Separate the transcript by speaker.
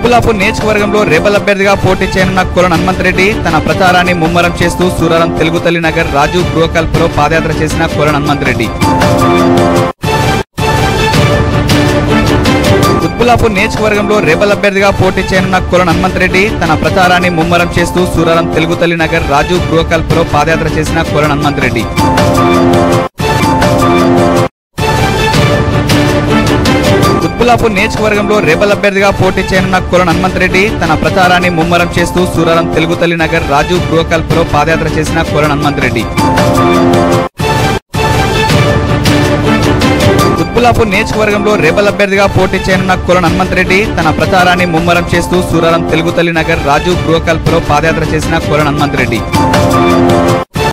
Speaker 1: కుత్బులాపూర్ నియోజకవర్గంలో రేబల్ అభ్యర్థిగా పోటీ చేయనున్న కుల హనుమంతరెడ్డి తన ప్రచారాన్ని ముమ్మరం చేస్తూ సూరారం తెలుగు తల్లి నగర్ రాజు గృహకల్పలో పాదయాత్ర చేసిన కుల హనుమంతరెడ్డి కుత్బులాపూర్ నియోజకవర్గంలో రేబల్ అభ్యర్థిగా పోటీ చేయనున్న కుల హనుమంతరెడ్డి తన ప్రచారాన్ని ముమ్మరం చేస్తూ సూరారం తెలుగు తల్లి నగర్ రాజు గృహకల్పలో పాదయాత్ర చేసిన కుల హనుమంతరెడ్డి కుత్బులాపూర్ నియోజకవర్గంలో రేబల్ అభ్యర్థిగా పోటీ చేయనున్న కుల హనుమంతరెడ్డి తన ప్రచారాన్ని ముమ్మరం చేస్తూ సూరారం తెలుగు తల్లి నగర్ రాజు గృహకల్పలో పాదయాత్ర చేసిన కుల హనుమంతరెడ్డి కుత్బులాపూర్ నియోజకవర్గంలో రేబల్ అభ్యర్థిగా పోటీ చేయనున్న కుల హనుమంతరెడ్డి తన ప్రచారాన్ని ముమ్మరం చేస్తూ సూరారం తెలుగు తల్లి నగర్ రాజు గృహకల్పలో పాదయాత్ర చేసిన కుల హనుమంతరెడ్డి